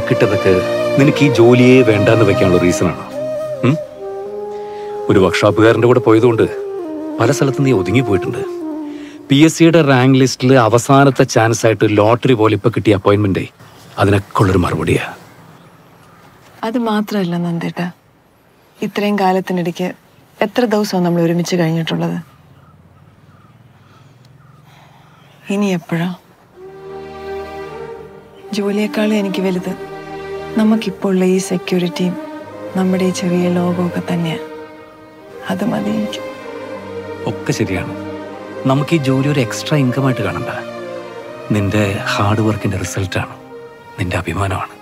തിരക്കിട്ടതൊക്കെ നിനക്ക് ഈ ജോലിയെ വേണ്ടാന്ന് വെക്കാനുള്ള റീസണാണോ ഉം? ഒരു വർക്ക്ഷോപ്പുകാരന്റെ കൂടെ പോയതുകൊണ്ട് പല സ്ഥലത്തും നീ ഒതുങ്ങി പോയിട്ടുണ്ട് പി എസ് സിയുടെ റാങ്ക് ലിസ്റ്റിൽ അവസാനത്തെ ചാൻസ് ആയിട്ട് ലോട്ടറി പോലെ ഇപ്പൊ കിട്ടിയ അപ്പോയിന്റ്മെന്റ് അതിനൊക്കെ ഉള്ളൊരു മറുപടിയാ അത് മാത്രമല്ല നന്ദേട്ട ഇത്രയും കാലത്തിനിടയ്ക്ക് എത്ര ദിവസമാണ് നമ്മൾ ഒരുമിച്ച് കഴിഞ്ഞിട്ടുള്ളത് ഇനി എപ്പോഴാ ജോലിയേക്കാളും എനിക്ക് വലുത് നമുക്കിപ്പോൾ ഉള്ള ഈ സെക്യൂരിറ്റിയും നമ്മുടെ ഈ ചെറിയ ലോകമൊക്കെ തന്നെയാ അത് മതി എനിക്ക് ഒക്കെ ശരിയാണ് നമുക്ക് ഈ ജോലി ഒരു എക്സ്ട്രാ ഇൻകം ആയിട്ട് കാണണ്ട നിന്റെ ഹാർഡ് വർക്കിന്റെ റിസൾട്ടാണ് നിന്റെ അഭിമാനമാണ്